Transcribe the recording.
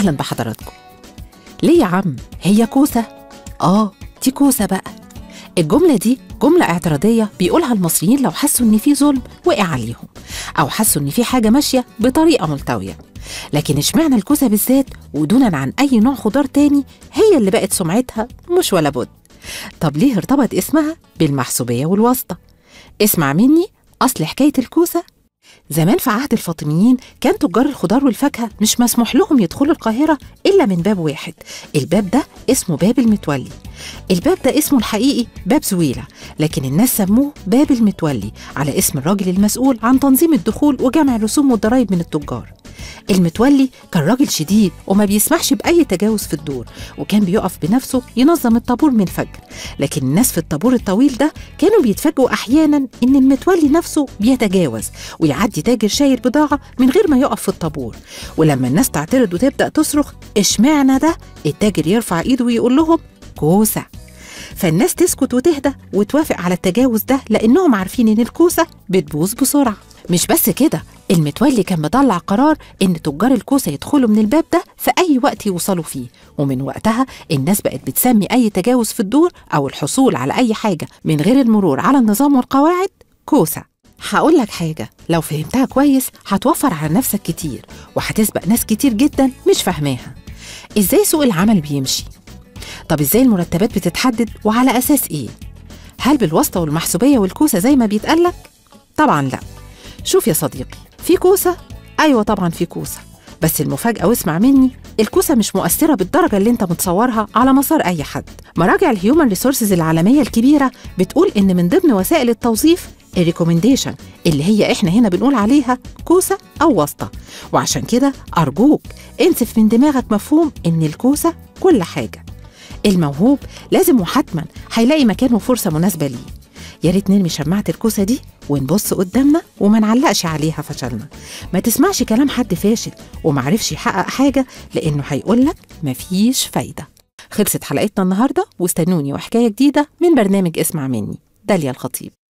أهلا بحضراتكم ليه يا عم هي كوسة؟ آه دي كوسة بقى الجملة دي جملة اعتراضية بيقولها المصريين لو حسوا إن في ظلم وقع عليهم أو حسوا إن في حاجة ماشية بطريقة ملتوية لكن اشمعنى الكوسة بالذات ودونا عن أي نوع خضار تاني هي اللي بقت سمعتها مش ولا بد طب ليه ارتبط اسمها بالمحسوبية والواسطة؟ اسمع مني أصل حكاية الكوسة زمان في عهد الفاطميين كان تجار الخضار والفاكهة مش مسموح لهم يدخلوا القاهرة إلا من باب واحد الباب ده اسمه باب المتولي الباب ده اسمه الحقيقي باب زويلة لكن الناس سموه باب المتولي على اسم الراجل المسؤول عن تنظيم الدخول وجمع الرسوم والضرايب من التجار المتولي كان راجل شديد وما بيسمحش بأي تجاوز في الدور وكان بيقف بنفسه ينظم الطابور من الفجر لكن الناس في الطابور الطويل ده كانوا بيتفاجئوا أحيانا إن المتولي نفسه بيتجاوز ويعدي تاجر شايل بضاعة من غير ما يقف في الطابور ولما الناس تعترض وتبدأ تصرخ اشمعنى ده التاجر يرفع إيده ويقول لهم كوسة فالناس تسكت وتهدى وتوافق على التجاوز ده لأنهم عارفين إن الكوسة بتبوظ بسرعة مش بس كده المتولي كان مطلع قرار إن تجار الكوسة يدخلوا من الباب ده في أي وقت يوصلوا فيه ومن وقتها الناس بقت بتسمي أي تجاوز في الدور أو الحصول على أي حاجة من غير المرور على النظام والقواعد كوسة هقول لك حاجة لو فهمتها كويس هتوفر على نفسك كتير وهتسبق ناس كتير جدا مش فاهماها إزاي سوق العمل بيمشي طب ازاي المرتبات بتتحدد وعلى اساس ايه هل بالواسطه والمحسوبيه والكوسه زي ما بيتقالك طبعا لا شوف يا صديقي في كوسه ايوه طبعا في كوسه بس المفاجاه واسمع مني الكوسه مش مؤثره بالدرجه اللي انت متصورها على مسار اي حد مراجع الهيومن ريسورسز العالميه الكبيره بتقول ان من ضمن وسائل التوظيف الريكومنديشن اللي هي احنا هنا بنقول عليها كوسه او واسطه وعشان كده ارجوك انسف من دماغك مفهوم ان الكوسه كل حاجه الموهوب لازم وحتما هيلاقي مكان وفرصة مناسبة ليه يا ريت نرمي شماعة الكوسة دي ونبص قدامنا وما نعلقش عليها فشلنا ما تسمعش كلام حد فاشل ومعرفش يحقق حاجة لأنه هيقولك مفيش فايدة خلصت حلقتنا النهاردة واستنوني وحكاية جديدة من برنامج اسمع مني داليا الخطيب